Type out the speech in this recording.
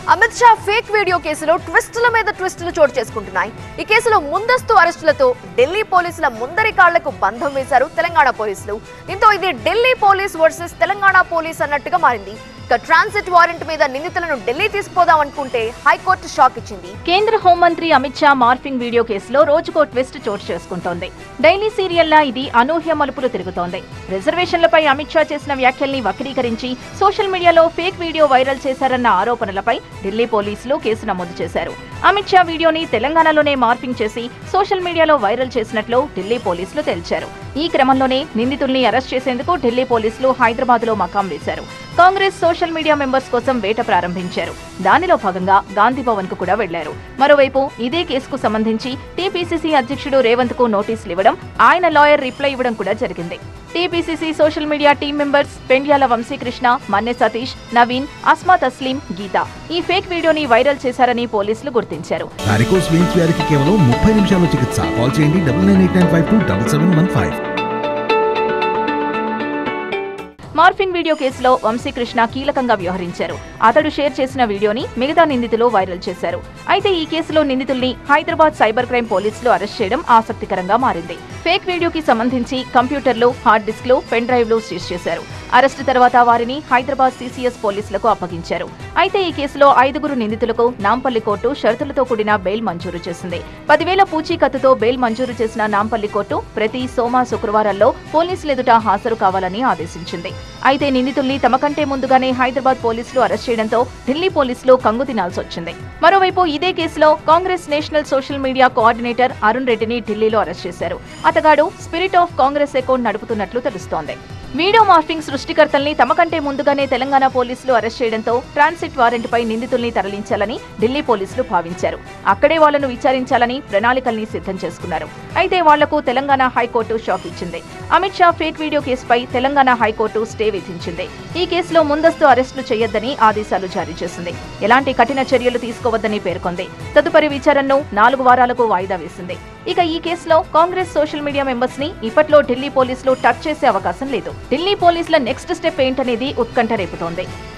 Amit Shah fake video కేసులో ట్విస్టుల మీద ట్విస్టులు చోటు చేసుకుంటున్నాయి ఈ కేసులో ముందస్తు అరెస్టులతో ఢిల్లీ పోలీసుల ముందరి కాళ్లకు బంధం వేశారు తెలంగాణ పోలీసులు దీంతో ఇది Delhi police versus Telangana police అన్నట్టుగా మారింది ఇక ట్రాన్సిట్ వారెంట్ మీద నిందితులను ఢిల్లీ తీసుకుపోదాం అనుకుంటే హైకోర్టు షాక్ ఇచ్చింది కేంద్ర హోంమంత్రి అమిత్ షా మార్ఫింగ్ వీడియో కేసులో రోజుకో ట్విస్ట్ చోటు చేసుకుంటోంది డైలీ సీరియల్లా ఇది అనూహ్య మలుపులు తిరుగుతోంది రిజర్వేషన్లపై అమిత్ షా చేసిన వ్యాఖ్యల్ని వక్రీకరించి సోషల్ మీడియాలో ఫేక్ వీడియో వైరల్ చేశారన్న ఆరోపణలపై ఢిల్లీ పోలీసులు కేసు నమోదు చేశారు అమిత్ షా వీడియోని తెలంగాణలోనే మార్ఫింగ్ చేసి సోషల్ మీడియాలో వైరల్ చేసినట్లు ఢిల్లీ పోలీసులు తేల్చారు ఈ క్రమంలోనే నిందితుల్ని అరెస్ట్ చేసేందుకు ఢిల్లీ పోలీసులు హైదరాబాద్ లో మకాం వేశారు కాంగ్రెస్ సోషల్ మీడియా మెంబర్స్ కోసం వేట ప్రారంభించారు దానిలో భాగంగా గాంధీ భవన్ కు కూడా వెళ్లారు మరోవైపు ఇదే కేసుకు సంబంధించి టీపీసీసీ అధ్యక్షుడు రేవంత్ కు నోటీసులు ఇవ్వడం ఆయన లాయర్ రిప్లై ఇవ్వడం కూడా జరిగింది TPCC social media team members Pendyala Vamsikrishna Manne Satish Naveen Asma Tasleem Geetha ఈ ఫేక్ వీడియోని వైరల్ చేశారని పోలీసులు గుర్తించారు వారికోస్ వెయిన్స్ వ్యాధికి కేవలం ముప్పై నిమిషాల్లో చికిత్స కాల్ చేయండి double nine eight nine five two double seven one five morphing video కేసులో వంశీకృష్ణ కీలకంగా వ్యవహరించారు అతడు షేర్ చేసిన వీడియోని మిగతా నిందితులు వైరల్ చేశారు అయితే ఈ కేసులో నిందితుల్ని హైదరాబాద్ సైబర్ క్రైమ్ పోలీసులు అరెస్ట్ చేయడం ఆసక్తికరంగా మారింది ఫేక్ వీడియోకి సంబంధించి కంప్యూటర్లు హార్డ్ డిస్క్లు పెన్ డ్రైవ్లు సీజ్ చేశారు అరెస్టు తర్వాత వారిని హైదరాబాద్ సీసీఎస్ పోలీసులకు అప్పగించారు అయితే ఈ కేసులో ఐదుగురు నిందితులకు నాంపల్లి కోర్టు షరతులతో కూడిన బెయిల్ మంజూరు చేసింది పదివేల పూచీకత్తుతో బెయిల్ మంజూరు చేసిన నాంపల్లి కోర్టు ప్రతి సోమ శుక్రవారాల్లో పోలీసులు ఎదుట హాజరు కావాలని ఆదేశించింది అయితే నిందితుల్ని తమ కంటే ముందుగానే హైదరాబాద్ పోలీసులు అరెస్ట్ చేయడంతో ఢిల్లీ పోలీసులు కంగు తినాల్సి వచ్చింది మరోవైపు ఇదే కేసులో Congress national social media coordinator Arun రెడ్డిని ఢిల్లీలో అరెస్ట్ చేశారు అతగాడు స్పిరిట్ ఆఫ్ కాంగ్రెస్ అకౌంట్ నడుపుతున్నట్లు తెలుస్తోంది వీడియో మార్ఫింగ్ సృష్టికర్తల్ని తమ కంటే ముందుగానే తెలంగాణ పోలీసులు అరెస్ట్ చేయడంతో ట్రాన్సిట్ వారెంట్ పై నిందితుల్ని తరలించాలని ఢిల్లీ పోలీసులు భావించారు అక్కడే వాళ్లను విచారించాలని ప్రణాళికల్ని సిద్ధం చేసుకున్నారు అయితే వాళ్లకు తెలంగాణ హైకోర్టు షాక్ ఇచ్చింది అమిత్ షా ఫేక్ వీడియో కేసుపై తెలంగాణ హైకోర్టు స్టే విధించింది ఈ కేసులో ముందస్తు అరెస్టులు చేయొద్దని ఆదేశాలు జారీ చేసింది ఎలాంటి కఠిన చర్యలు తీసుకోవద్దని పేర్కొంది తదుపరి విచారణను నాలుగు వారాలకు వాయిదా వేసింది ఇక ఈ కేసులో కాంగ్రెస్ సోషల్ మీడియా మెంబర్స్ ని ఇప్పట్లో ఢిల్లీ పోలీసులు టచ్ చేసే అవకాశం లేదు ఢిల్లీ పోలీసుల నెక్స్ట్ స్టెప్ ఏంటనేది ఉత్కంఠ రేపుతోంది